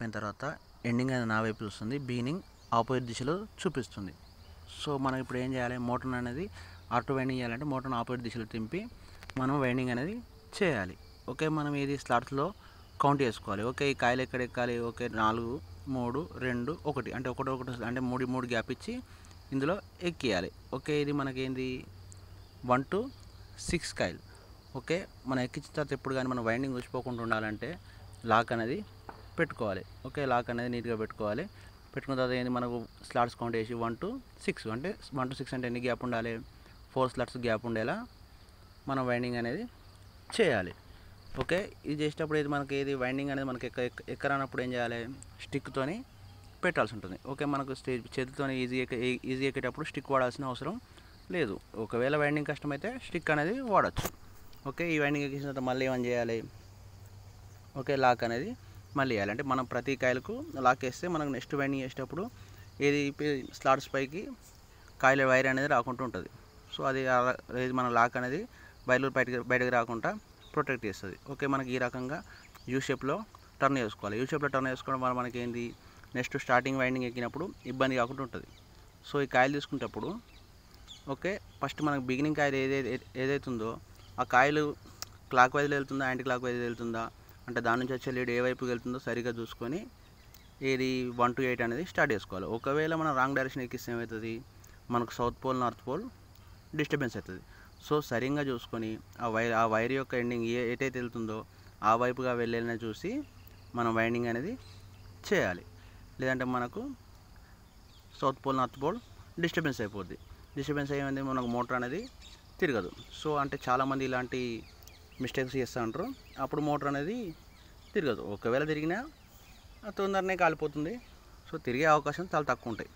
అయిపోయిన తర్వాత ఎండింగ్ అనేది నా వైపు చూస్తుంది బీనింగ్ ఆపోజిట్ దిశలో చూపిస్తుంది సో మనం ఇప్పుడు ఏం చేయాలి మోటార్ అనేది ఆటో వైండింగ్ చేయాలంటే మోటార్ని ఆపోజిట్ దిశలో తింపి మనం వైండింగ్ అనేది చేయాలి ఓకే మనం ఇది స్లాట్స్లో కౌంట్ చేసుకోవాలి ఓకే ఈ కాయలు ఎక్కడ ఎక్కాలి ఓకే నాలుగు మూడు రెండు ఒకటి అంటే ఒకటి ఒకటి అంటే మూడు మూడు గ్యాప్ ఇచ్చి ఇందులో ఎక్కియాలి ఓకే ఇది మనకేంది వన్ టు సిక్స్ కాయలు ఓకే మనం ఎక్కించిన తర్వాత ఎప్పుడు కానీ మనం వైండింగ్ వచ్చిపోకుండా ఉండాలంటే లాక్ అనేది పెట్టుకోవాలి ఓకే లాక్ అనేది నీట్గా పెట్టుకోవాలి పెట్టుకున్న తర్వాత ఏంది మనకు స్లాట్స్ కౌంట్ చేసి వన్ టు సిక్స్ అంటే వన్ టు సిక్స్ అంటే ఎన్ని గ్యాప్ ఉండాలి ఫోర్ స్లాట్స్ గ్యాప్ ఉండేలా మనం వైండింగ్ అనేది చేయాలి ఓకే ఇది చేసేటప్పుడు ఇది మనకి ఏది వైండింగ్ అనేది మనకి ఎక్క ఎక్క- ఎక్కరానప్పుడు ఏం చేయాలి స్టిక్తోని పెట్టాల్సి ఉంటుంది ఓకే మనకు స్టేజ్ చేతితో ఈజీ ఈజీ ఎక్కేటప్పుడు స్టిక్ వాడాల్సిన అవసరం లేదు ఒకవేళ వైండింగ్ కష్టమైతే స్టిక్ అనేది వాడచ్చు ఓకే ఈ వైండింగ్ ఎక్కించిన తర్వాత మళ్ళీ ఏమని చేయాలి ఓకే లాక్ అనేది మళ్ళీ వేయాలి అంటే మనం ప్రతి కాయలకు లాక్ వేస్తే మనకు నెక్స్ట్ వైండింగ్ వేసేటప్పుడు ఏది స్లాట్స్ పైకి కాయల వైర్ అనేది రాకుండా ఉంటుంది సో అది అలా- ఇది మన లాక్ అనేది వైర్లు బయటకి బయటకు రాకుండా ప్రొటెక్ట్ చేస్తుంది ఓకే మనకి ఈ రకంగా యూ షేప్లో టర్న్ చేసుకోవాలి యూ షేప్లో టర్న్ చేసుకోవడం వల్ల మనకి ఏంది నెక్స్ట్ స్టార్టింగ్ వైండింగ్ ఎక్కినప్పుడు ఇబ్బంది కాకుండా ఉంటుంది సో ఈ కాయలు తీసుకునేటప్పుడు ఓకే ఫస్ట్ మనకు బిగినింగ్ కాయలు ఏదైతే ఏదైతే ఉందో ఆ కాయలు క్లాక్ వైజ్లో వెళ్తుందా యాంటీ క్లాక్ వైజ్ వెళ్తుందా అంటే దాని నుంచి వచ్చే లీడ్ ఏ వైపుకి వెళ్తుందో సరిగ్గా చూసుకొని ఏది వన్ టు ఎయిట్ అనేది స్టార్ట్ చేసుకోవాలి ఒకవేళ మనం రాంగ్ డైరెక్షన్ ఎక్కిస్తే ఏమవుతుంది మనకు south pole north pole disturbance అవుతుంది సో సరిగ్గా చూసుకొని ఆ వైర్ ఆ వైర్ యొక్క ఎండింగ్ ఏ ఎటైతే వెళ్తుందో ఆ వైపుగా వెళ్ళేలా చూసి మనం వైండింగ్ అనేది చేయాలి లేదంటే మనకు south pole north pole disturbance అయిపోద్ది డిస్టర్బెన్స్ అయ్యింది మనకు మోటార్ అనేది తిరగదు సో అంటే చాలామంది ఇలాంటి మిస్టేక్స్ చేస్తూ ఉంటారు అప్పుడు మోటార్ అనేది తిరగదు ఒకవేళ తిరిగినా అది తొందరనే కాలిపోతుంది సో తిరిగే అవకాశం చాలా తక్కువ ఉంటాయి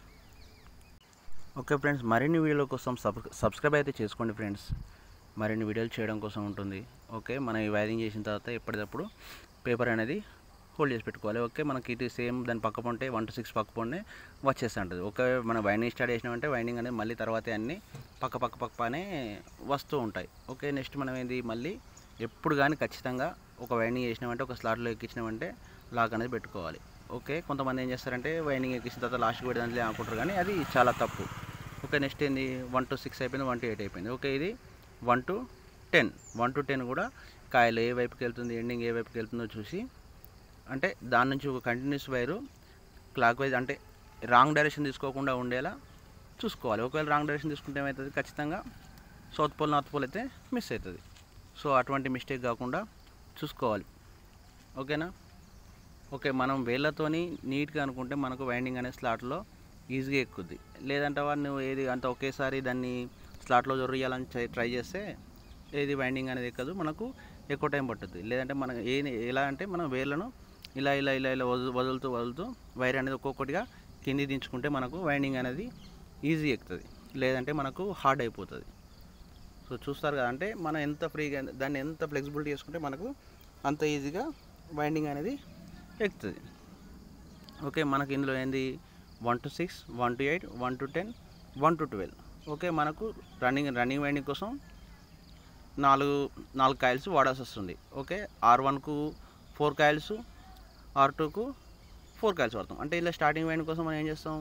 ఓకే ఫ్రెండ్స్ మరిన్ని వీడియోల కోసం సబ్ సబ్స్క్రైబ్ అయితే చేసుకోండి ఫ్రెండ్స్ మరిన్ని వీడియోలు చేయడం కోసం ఉంటుంది ఓకే మనం ఈ వైరింగ్ చేసిన తర్వాత ఎప్పటికప్పుడు పేపర్ అనేది హోల్డ్ చేసి పెట్టుకోవాలి ఓకే మనకి ఇటు సేమ్ దాని పక్క పొంటే వన్ టు సిక్స్ పక్క పొంటే వచ్చేస్తూ ఉంటుంది ఓకే మనం వైండింగ్ స్టార్ట్ చేసినామంటే వైండింగ్ అనేది మళ్ళీ తర్వాతే అన్నీ పక్క పక్క పక్కనే వస్తూ ఉంటాయి ఓకే నెక్స్ట్ మనం ఏంది మళ్ళీ ఎప్పుడు కానీ ఖచ్చితంగా ఒక వైండింగ్ చేసినామంటే ఒక స్లాట్లో ఎక్కించినామంటే లాక్ అనేది పెట్టుకోవాలి ఓకే కొంతమంది ఏం చేస్తారంటే వైండింగ్ ఎక్కించిన తర్వాత లాస్ట్కి పెడదాంలే అనుకుంటారు కానీ అది చాలా తప్పు ఓకే నెక్స్ట్ ఏంది వన్ టు సిక్స్ అయిపోయింది వన్ టు ఎయిట్ అయిపోయింది ఓకే ఇది one two ten one two ten కూడా కాయలు ఏ వైపుకి వెళ్తుంది ఎండింగ్ ఏ వైపుకి వెళ్తుందో చూసి అంటే దాని నుంచి ఒక కంటిన్యూస్ వైరు క్లాక్ వైజ్ అంటే రాంగ్ డైరెక్షన్ తీసుకోకుండా ఉండేలా చూసుకోవాలి ఒకవేళ రాంగ్ డైరెక్షన్ తీసుకుంటే ఏమవుతుంది ఖచ్చితంగా సౌత్ పోల్ నార్త్ పోల్ అయితే మిస్ అవుతుంది సో అటువంటి మిస్టేక్ కాకుండా చూసుకోవాలి ఓకేనా ఓకే మనం వేళ్ళతోని నీట్గా అనుకుంటే మనకు వైండింగ్ అనే స్లాట్లో ఈజీగా ఎక్కుద్ది లేదంటే వాడు నువ్వు ఏది అంత ఒకేసారి దాన్ని స్లాట్లో జొర్రియాలని ట్రై చేస్తే ఏది వైండింగ్ అనేది ఎక్కదు మనకు ఎక్కువ టైం పట్టుద్ది లేదంటే మనం ఏ ఎలా అంటే మనం వేళ్ళను ఇలా ఇలా ఇలా ఇలా వదులు వదులుతూ వదులుతూ వైర్ అనేది ఒక్కొక్కటిగా కింది దించుకుంటే మనకు వైండింగ్ అనేది ఈజీ ఎక్కుతుంది లేదంటే మనకు హార్డ్ అయిపోతుంది సో చూస్తారు కదా అంటే మనం ఎంత ఫ్రీగా దాన్ని ఎంత ఫ్లెక్సిబిలిటీ చేసుకుంటే మనకు అంత ఈజీగా వైండింగ్ అనేది ఎక్కుతుంది ఓకే మనకి ఇందులో ఏంది one two six one two eight one two ten one two twelve okay మనకు రన్నింగ్ రన్నింగ్ వైండింగ్ కోసం నాలుగు నాలుగు కాయిల్స్ వాడాల్సి వస్తుంది ఓకే ఆర్ వన్కు ఫోర్ కాయిల్స్ ఆర్ టూకు ఫోర్ కాయిల్స్ వాడతాం అంటే ఇలా స్టార్టింగ్ వైండింగ్ కోసం మనం ఏం చేస్తాం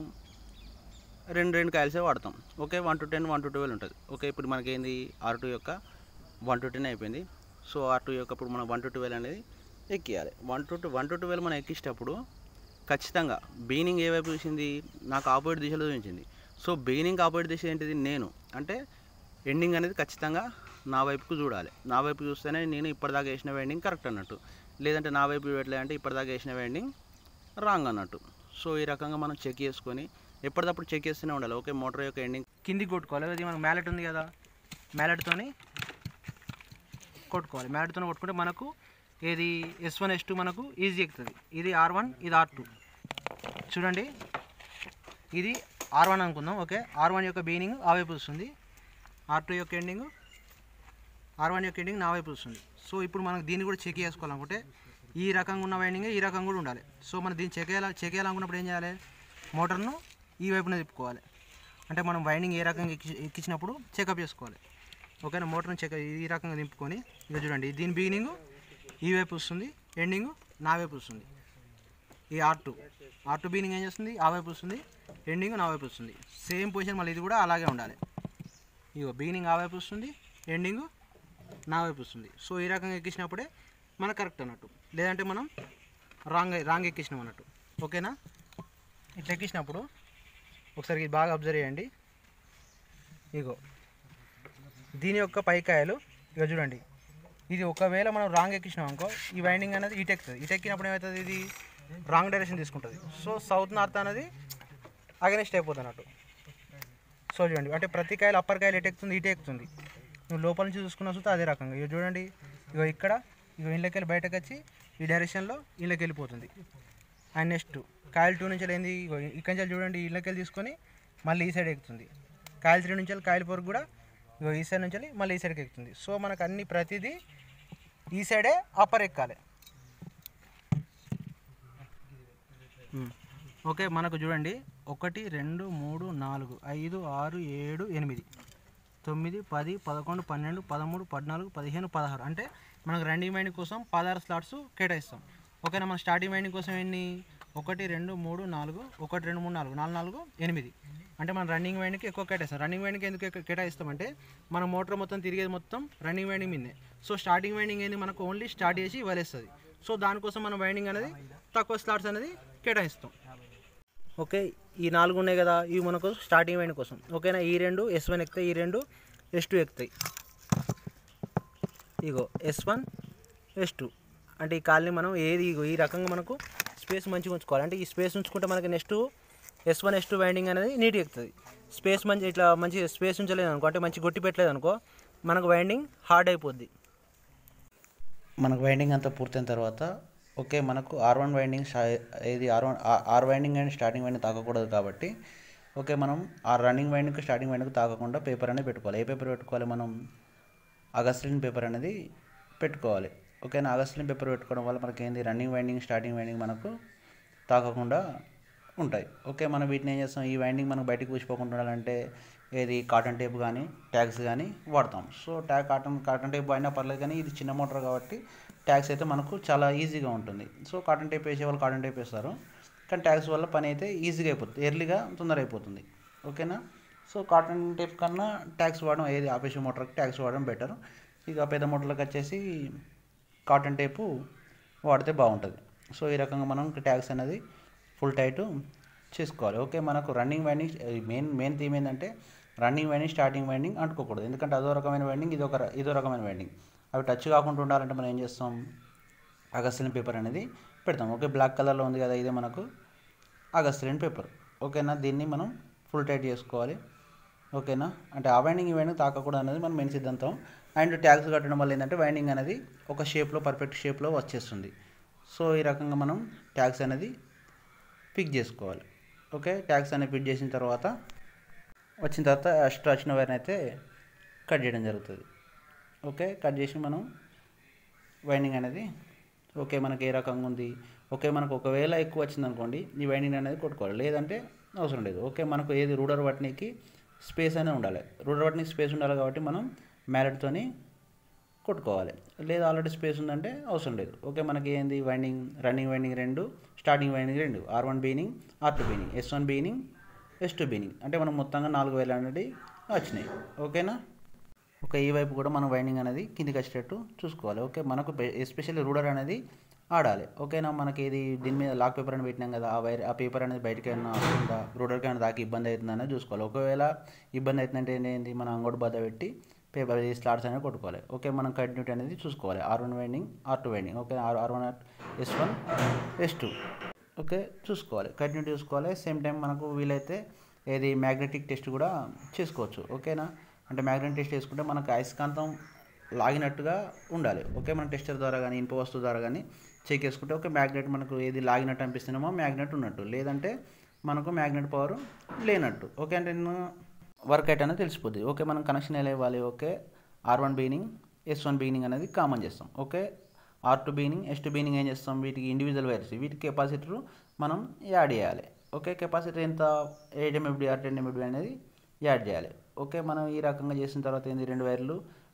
రెండు రెండు కాయల్సే వాడతాం okay one two ten one two twelve ఉంటుంది ఓకే ఇప్పుడు మనకి ఏంది ఆర్ టూ యొక్క వన్ టు టెన్ అయిపోయింది సో ఆర్ టూ యొక్క ఇప్పుడు మనం వన్ టు ట్వెల్వ్ అనేది ఎక్కియాలి one two one two twelve మనం ఎక్కించేటప్పుడు ఖచ్చితంగా బీనింగ్ ఏ వైపు చూసింది నాకు ఆపోజిట్ దిశలో చూపించింది సో బీనింగ్ ఆపోజిట్ దిశ ఏంటిది నేను అంటే ఎండింగ్ అనేది ఖచ్చితంగా నా వైపుకు చూడాలి నా వైపు చూస్తేనే నేను ఇప్పటిదాకా వేసిన వెండింగ్ కరెక్ట్ అన్నట్టు లేదంటే నా వైపు చూడట్లే అంటే ఇప్పటిదాకా వేసిన వెండింగ్ రాంగ్ అన్నట్టు సో ఈ రకంగా మనం చెక్ చేసుకొని ఎప్పటికప్పుడు చెక్ చేస్తూనే ఉండాలి ఓకే మోటార్ యొక్క ఎండింగ్ కిందికి కొట్టుకోవాలి అది మనకు మ్యాలెట్ ఉంది కదా మ్యాలెట్తోని కొట్టుకోవాలి మ్యాలెట్తో కొట్టుకుంటే మనకు ఏది ఎస్ వన్ ఎస్ టూ మనకు ఈజీ ఎక్కుతుంది ఇది ఆర్ వన్ ఇది ఆర్ టూ చూడండి ఇది ఆర్ వన్ అనుకుందాం ఓకే ఆర్ వన్ యొక్క బిగినింగ్ ఆ వైపు వస్తుంది ఆర్ టూ యొక్క ఎండింగ్ ఆర్ వన్ యొక్క ఎండింగ్ నా వైపు వస్తుంది సో ఇప్పుడు మనకు దీన్ని కూడా చెక్ చేసుకోవాలనుకుంటే ఈ రకంగా ఉన్న వైండింగ్ ఈ రకంగా కూడా ఉండాలి సో మనం దీన్ని చెక్ చేయాలి చెక్ చేయాలనుకున్నప్పుడు ఏం చేయాలి మోటార్ను ఈ వైపున తిప్పుకోవాలి అంటే మనం వైండింగ్ ఏ రకంగా ఎక్కి ఎక్కించినప్పుడు చెకప్ చేసుకోవాలి ఓకేనా మోటార్ని చెక్ ఈ రకంగా దింపుకొని ఇక చూడండి దీని బిగినింగ్ ఈ వైపు వస్తుంది ఎండింగ్ నా వైపు వస్తుంది ఈ R two R two beginning ఏం చేస్తుంది ఆ వైపు వస్తుంది ఎండింగ్ నా వైపు వస్తుంది సేమ్ పొజిషన్ మళ్ళీ ఇది కూడా అలాగే ఉండాలి ఇగో బీనింగ్ ఆ వైపు వస్తుంది ఎండింగ్ నా వైపు వస్తుంది సో ఈ రకంగా ఎక్కించినప్పుడే మనకు కరెక్ట్ అన్నట్టు లేదంటే మనం రాంగ్ రాంగ్ ఎక్కించినాం అన్నట్టు ఓకేనా ఇట్లా ఎక్కించినప్పుడు ఒకసారి ఇది బాగా అబ్జర్వ్ చేయండి ఇగో దీని యొక్క పైకాయలు ఇక చూడండి ఇది ఒకవేళ మనం రాంగ్ ఎక్కించినాం అనుకో ఈ వైండింగ్ అనేది ఇటు ఎక్కుతుంది ఇటు ఎక్కినప్పుడు ఏమవుతుంది ఇది రాంగ్ డైరెక్షన్ తీసుకుంటుంది సో సౌత్ నార్త్ అనేది అగెనిస్ట్ అయిపోతుంది అన్నట్టు సో చూడండి అంటే ప్రతి కాయలు అప్పర్ కాయలు ఎటు ఎక్కుతుంది ఇటు ఎక్కుతుంది నువ్వు లోపల నుంచి చూసుకున్న చూస్తే అదే రకంగా ఇక చూడండి ఇగో ఇక్కడ ఇగో ఇళ్ళకి వెళ్ళి బయటకు వచ్చి ఈ డైరెక్షన్లో ఇళ్ళకి వెళ్ళిపోతుంది అండ్ నెక్స్ట్ కాయలు టూ నుంచి ఏంది ఇగో ఇక్కడి నుంచి చూడండి ఇళ్ళకి వెళ్ళి తీసుకొని మళ్ళీ ఈ సైడ్ ఎక్కుతుంది కాయలు త్రీ నుంచి కాయల పొరకు కూడా ఇగో ఈ సైడ్ నుంచి మళ్ళీ ఈ సైడ్కి ఎక్కుతుంది సో మనకు అన్ని ప్రతిదీ ఈ సైడే అప్పర్ ఎక్కాలి ఉమ్. ఓకే మనకు చూడండి ఒకటి రెండు మూడు నాలుగు ఐదు ఆరు ఏడు ఎనిమిది తొమ్మిది పది పదకొండు పన్నెండు పదమూడు పద్నాలుగు పదిహేను పదహారు అంటే మనకు రన్నింగ్ మైండింగ్ కోసం పదహారు స్లాట్స్ కేటాయిస్తాం ఓకేనా మన స్టార్టింగ్ మైండింగ్ కోసం ఎన్ని ఒకటి రెండు మూడు నాలుగు ఒకటి రెండు మూడు నాలుగు నాలుగు నాలుగు ఎనిమిది అంటే మనం రన్నింగ్ వైండ్కి ఎక్కువ కేటాయిస్తాం రన్నింగ్ వైండ్కి ఎందుకు ఎక్కువ కేటాయిస్తామంటే మన మోటార్ మొత్తం తిరిగేది మొత్తం రన్నింగ్ వైండింగ్ మీదే సో స్టార్టింగ్ వైండింగ్ ఏంది మనకు ఓన్లీ స్టార్ట్ చేసి వలేస్తుంది సో దానికోసం మనం వైండింగ్ అనేది తక్కువ స్లాట్స్ అనేది కేటాయిస్తాం ఓకే ఈ నాలుగు ఉన్నాయి కదా ఇవి మనకు స్టార్టింగ్ వైండింగ్ కోసం ఓకేనా ఈ రెండు ఎస్ వన్ ఎక్కుతాయి ఈ రెండు ఎస్ టూ ఎక్కుతాయి ఇగో ఎస్ వన్ ఎస్ టూ అంటే ఈ కాల్ని మనం ఏది ఇగో ఈ రకంగా మనకు స్పేస్ మంచిగా ఉంచుకోవాలి అంటే ఈ స్పేస్ ఉంచుకుంటే మనకి next S one S two winding అనేది నీట్గా ఎక్కుతుంది స్పేస్ మంచి ఇట్లా మంచి స్పేస్ ఉంచలేదు అనుకో అంటే మంచి గొట్టి పెట్టలేదు అనుకో మనకు వైండింగ్ హార్డ్ అయిపోద్ది మనకు వైండింగ్ అంతా పూర్తయిన తర్వాత ఓకే మనకు ఆర్ వన్ వైండింగ్ ఇది R one R winding and starting winding తాకకూడదు కాబట్టి ఓకే మనం ఆ రన్నింగ్ వైండింగ్ స్టార్టింగ్ వైండింగ్ తాకకుండా పేపర్ అనేది పెట్టుకోవాలి ఏ పేపర్ పెట్టుకోవాలి మనం అగస్టిన్ పేపర్ అనేది పెట్టుకోవాలి ఓకేనా అగస్టిన్ పేపర్ పెట్టుకోవడం వల్ల మనకి ఏంది రన్నింగ్ వైండింగ్ స్టార్టింగ్ వైండింగ్ మనకు తాకకుండా ఉంటాయి ఓకే మనం వీటిని ఏం చేస్తాం ఈ వైండింగ్ మనకు బయటకు ఊసిపోకుండా ఉండాలంటే ఏది కాటన్ టేప్ కానీ ట్యాగ్స్ కానీ వాడతాం so tag cotton cotton tape వాడినా పర్లేదు కానీ ఇది చిన్న మోటార్ కాబట్టి ట్యాగ్స్ అయితే మనకు చాలా ఈజీగా ఉంటుంది సో కాటన్ టేప్ వేసే వాళ్ళు కాటన్ టేప్ వేస్తారు కానీ ట్యాగ్స్ వల్ల పని అయితే ఈజీగా అయిపోతుంది ఎర్లీగా తొందర అయిపోతుంది ఓకేనా సో కాటన్ టేప్ కన్నా ట్యాగ్స్ వాడడం ఏది ఆపేసి మోటార్కి ట్యాగ్స్ వాడడం బెటర్ ఇక పెద్ద మోటార్లకు వచ్చేసి కాటన్ టేపు వాడితే బాగుంటుంది సో ఈ రకంగా మనం ట్యాగ్స్ అనేది ఫుల్ టైట్ చేసుకోవాలి ఓకే మనకు running winding main main theme ఏంటంటే రన్నింగ్ వైండింగ్ స్టార్టింగ్ వైండింగ్ అంటుకోకూడదు ఎందుకంటే అదో రకమైన వైండింగ్ ఇదొక ర- ఇదో రకమైన వైండింగ్ అవి టచ్ కాకుండా ఉండాలంటే మనం ఏం చేస్తాం అగస్టిన్ పేపర్ అనేది పెడతాం ఓకే బ్లాక్ కలర్లో ఉంది కదా ఇదే మనకు అగస్టిన్ పేపర్ ఓకేనా దీన్ని మనం ఫుల్ టైట్ చేసుకోవాలి ఓకేనా అంటే ఆ వైండింగ్ ఈ వైండింగ్ తాకకూడదు అనేది మనం మెయిన్ సిద్ధాంతం అండ్ ట్యాగ్స్ కట్టడం వల్ల ఏంటంటే వైండింగ్ అనేది ఒక షేప్లో పర్ఫెక్ట్ షేప్లో వచ్చేస్తుంది సో ఈ రకంగా మనం ట్యాగ్స్ అనేది పిక్ చేసుకోవాలి ఓకే ట్యాగ్స్ అనేది పిక్ చేసిన తర్వాత వచ్చిన తర్వాత ఎక్స్ట్రా వచ్చిన వైర్ని అయితే కట్ చేయడం జరుగుతుంది ఓకే కట్ చేసి మనం వైండింగ్ అనేది ఓకే మనకి ఏ రకంగా ఉంది ఓకే మనకు ఒకవేళ ఎక్కువ వచ్చింది అనుకోండి ఈ వైండింగ్ అనేది కొట్టుకోవాలి లేదంటే అవసరం లేదు ఓకే మనకు ఏది రూడర్ బట్నీకి స్పేస్ అనేది ఉండాలి రూడర్ బట్నీకి స్పేస్ ఉండాలి కాబట్టి మనం మ్యాలెట్తోని కొట్టుకోవాలి లేదా ఆల్రెడీ స్పేస్ ఉందంటే అవసరం లేదు ఓకే మనకి ఏంది వైండింగ్ రన్నింగ్ వైండింగ్ రెండు స్టార్టింగ్ వైండింగ్ రెండు R one beginning R two beginning S one beginning S two beginning అంటే మనం మొత్తంగా నాలుగు వేలు అనేది వచ్చినాయి ఓకేనా ఒక ఈ వైపు కూడా మనం వైండింగ్ అనేది కిందికి వచ్చేటట్టు చూసుకోవాలి ఓకే మనకు ఎస్పెషల్లీ రూడర్ అనేది ఆడాలి ఓకేనా మనకి ఇది దీని మీద లాక్ పేపర్ అని పెట్టినాం కదా ఆ వైర్ ఆ పేపర్ అనేది బయటకి ఏమైనా వస్తుందా రూడర్కి ఏమైనా దాకా ఇబ్బంది అవుతుందా అనేది చూసుకోవాలి ఒకవేళ ఇబ్బంది అవుతుందంటే ఏంటి మనం అంగోటి బాధ పెట్టి పేపర్ స్లాట్స్ అనేది కొట్టుకోవాలి ఓకే మనం కంటిన్యూటీ అనేది చూసుకోవాలి R one winding R two winding okay R R one S one S two okay చూసుకోవాలి కంటిన్యూటీ చూసుకోవాలి సేమ్ టైం మనకు వీలైతే ఏది మ్యాగ్నెటిక్ టెస్ట్ కూడా చేసుకోవచ్చు ఓకేనా అంటే మ్యాగ్నెటిక్ టెస్ట్ చేసుకుంటే మనకు అయస్కాంతం లాగినట్టుగా ఉండాలి ఓకే మన టెస్టర్ ద్వారా కానీ ఇనుప వస్తువు ద్వారా కానీ చెక్ చేసుకుంటే ఓకే మ్యాగ్నెట్ మనకు ఏది లాగినట్టు అనిపిస్తున్నామో మ్యాగ్నెట్ ఉన్నట్టు లేదంటే మనకు మ్యాగ్నెట్ పవర్ లేనట్టు ఓకే అంటే నేను వర్క్ అయితే అనేది తెలిసిపోద్ది ఓకే మనం కనెక్షన్ ఎలా ఇవ్వాలి okay R one beginning S one beginning అనేది కామన్ చేస్తాం okay R two beginning S two beginning ఏం చేస్తాం వీటికి ఇండివిజువల్ వైర్స్ వీటికి కెపాసిటర్ మనం యాడ్ చేయాలి ఓకే కెపాసిటర్ ఎంత eight MFD or ten MFD అనేది యాడ్ చేయాలి ఓకే మనం ఈ రకంగా చేసిన తర్వాత ఏంది రెండు వైర్లు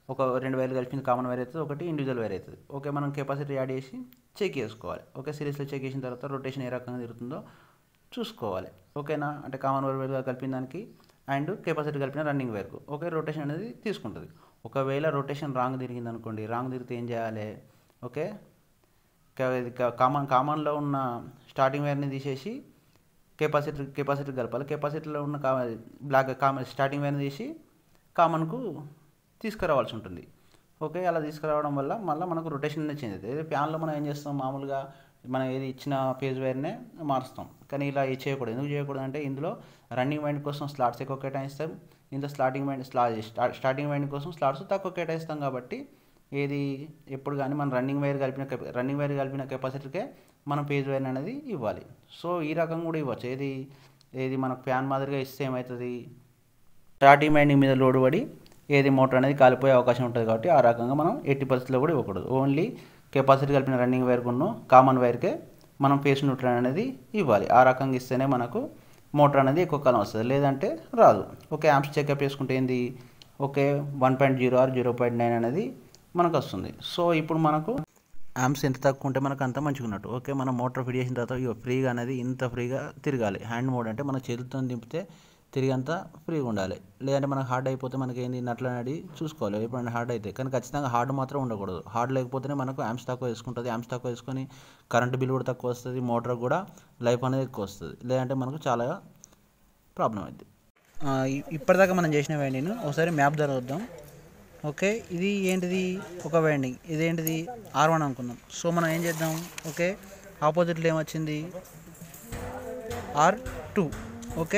ఒక రెండు వైర్లు కలిపింది కామన్ వైర్ అవుతుంది ఒకటి ఇండివిజువల్ వైర్ అవుతుంది ఓకే మనం కెపాసిటీ యాడ్ చేసి చెక్ చేసుకోవాలి ఓకే సిరీస్లో చెక్ చేసిన తర్వాత రొటేషన్ ఏ రకంగా తిరుగుతుందో చూసుకోవాలి ఓకేనా అంటే కామన్ వైర్ వైర్గా కలిపిన దానికి అండ్ కెపాసిటీ కలిపిన రన్నింగ్ వైర్కు ఓకే రొటేషన్ అనేది తీసుకుంటుంది ఒకవేళ రొటేషన్ రాంగ్ తిరిగింది అనుకోండి రాంగ్ తిరిగితే ఏం చేయాలి ఓకే కామన్ కామన్లో ఉన్న స్టార్టింగ్ వైర్ని తీసేసి కెపాసిటీ కెపాసిటీ కలపాలి కెపాసిటీలో ఉన్న కా బ్లాక్ కామన్ స్టార్టింగ్ వైర్ని తీసి కామన్కు తీసుకురావాల్సి ఉంటుంది ఓకే అలా తీసుకురావడం వల్ల మళ్ళీ మనకు రొటేషన్ అనేది చేంజ్ అవుతుంది ఏదో ఫ్యాన్లో మనం ఏం చేస్తాం మామూలుగా మనం ఏది ఇచ్చిన పేజ్ వైర్నే మారుస్తాం కానీ ఇలా ఇది చేయకూడదు ఎందుకు చేయకూడదు అంటే ఇందులో రన్నింగ్ వైండ్ కోసం స్లాట్స్ ఎక్కువ కేటాయిస్తాం ఇందులో స్టార్టింగ్ వైండ్ స్లా స్టార్టింగ్ వైండ్ కోసం స్లాట్స్ తక్కువ కేటాయిస్తాం కాబట్టి ఏది ఎప్పుడు కానీ మనం రన్నింగ్ వైర్ కలిపిన రన్నింగ్ వైర్ కలిపిన కెపాసిటీకే మనం పేజ్ వైర్ అనేది ఇవ్వాలి సో ఈ రకం కూడా ఇవ్వచ్చు ఏది ఏది మనకు ఫ్యాన్ మాదిరిగా ఇస్తే ఏమవుతుంది స్టార్టింగ్ వైండింగ్ మీద లోడ్ పడి ఏది మోటార్ అనేది కాలిపోయే అవకాశం ఉంటుంది కాబట్టి ఆ రకంగా మనం ఎట్టి పరిస్థితుల్లో కూడా ఇవ్వకూడదు ఓన్లీ కెపాసిటీ కలిపిన రన్నింగ్ వైర్ కొన్న కామన్ వైర్కే మనం పేస్ న్యూట్రల్ అనేది ఇవ్వాలి ఆ రకంగా ఇస్తేనే మనకు మోటార్ అనేది ఎక్కువ కాలం వస్తుంది లేదంటే రాదు ఓకే యాంప్స్ చెకప్ చేసుకుంటే ఏంది okay one point zero or zero point nine అనేది మనకు వస్తుంది సో ఇప్పుడు మనకు యాంప్స్ ఎంత తక్కువ ఉంటే మనకు అంత మంచిగా ఉన్నట్టు ఓకే మనం మోటార్ ఫిట్ చేసిన తర్వాత ఇగో ఫ్రీగా అనేది ఇంత ఫ్రీగా తిరగాలి హ్యాండ్ మోడ్ అంటే మన చేతితో దింపితే తిరిగంత ఫ్రీగా ఉండాలి లేదంటే మనకు హార్డ్ అయిపోతే మనకి ఏంది నట్లు అనేది చూసుకోవాలి ఎప్పుడైనా హార్డ్ అయితే కానీ ఖచ్చితంగా హార్డ్ మాత్రం ఉండకూడదు హార్డ్ లేకపోతేనే మనకు యాంప్స్ తక్కువ వేసుకుంటుంది యాంప్స్ తక్కువ వేసుకొని కరెంట్ బిల్ కూడా తక్కువ వస్తుంది మోటార్ కూడా లైఫ్ అనేది ఎక్కువ వస్తుంది లేదంటే మనకు చాలా ప్రాబ్లం అవుతుంది ఇప్పటిదాకా మనం చేసిన వైండింగ్ ఒకసారి మ్యాప్ ధర వద్దాం ఓకే ఇది ఏంటిది ఒక వైండింగ్ ఇదేంటిది ఆర్ వన్ అనుకుందాం సో మనం ఏం చేద్దాం ఓకే ఆపోజిట్లో ఏమొచ్చింది ఆర్ టూ ఓకే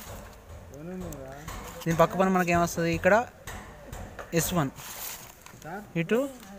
దీని పక్క పని మనకి ఏమొస్తుంది ఇక్కడ ఎస్ వన్ ఇటు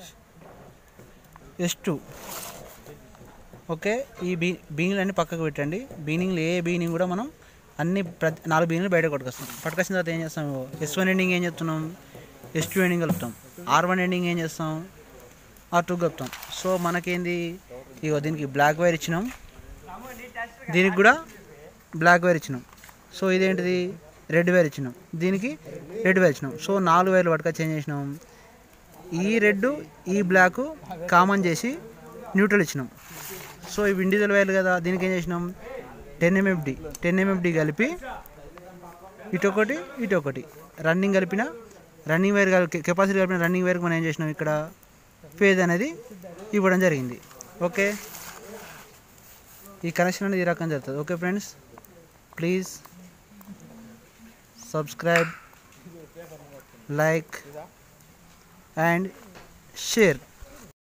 ఎస్ టూ ఓకే ఈ బీ బీనింగ్లు అన్ని పక్కకు పెట్టండి బీనింగ్లు ఏ బీనింగ్ కూడా మనం అన్ని ప్రతి నాలుగు బీనింగ్లు బయట కొట్టుకొస్తాం పట్టుకొచ్చిన తర్వాత ఏం చేస్తాం ఎస్ వన్ ఎండింగ్ ఏం చేస్తున్నాం ఎస్ టూ ఎండింగ్ కలుపుతాం ఆర్ వన్ ఎండింగ్ ఏం చేస్తాం ఆర్ టూ కలుపుతాం సో మనకేంది ఇగో దీనికి బ్లాక్ వైర్ ఇచ్చినాం దీనికి కూడా బ్లాక్ వైర్ ఇచ్చినాం సో ఇదేంటిది రెడ్ వైర్ ఇచ్చినాం దీనికి రెడ్ వైర్ ఇచ్చినాం సో నాలుగు వైర్లు పట్టుకొచ్చి ఏం చేసినాం ఈ రెడ్ ఈ బ్లాక్ కామన్ చేసి న్యూట్రల్ ఇచ్చినాం సో ఇవి ఇండివిజువల్ వైర్లు కదా దీనికి ఏం చేసినాం టెన్ ఎంఎఫ్డి టెన్ ఎంఎఫ్డి కలిపి ఇటు ఒకటి ఇటు ఒకటి రన్నింగ్ కలిపిన రన్నింగ్ వైర్ కలిపి కెపాసిటీ కలిపిన రన్నింగ్ వైర్కి మనం ఏం చేసినాం ఇక్కడ ఫేజ్ అనేది ఇవ్వడం జరిగింది ఓకే ఈ కనెక్షన్ అనేది ఈ రకంగా జరుగుతుంది okay friends please subscribe like and share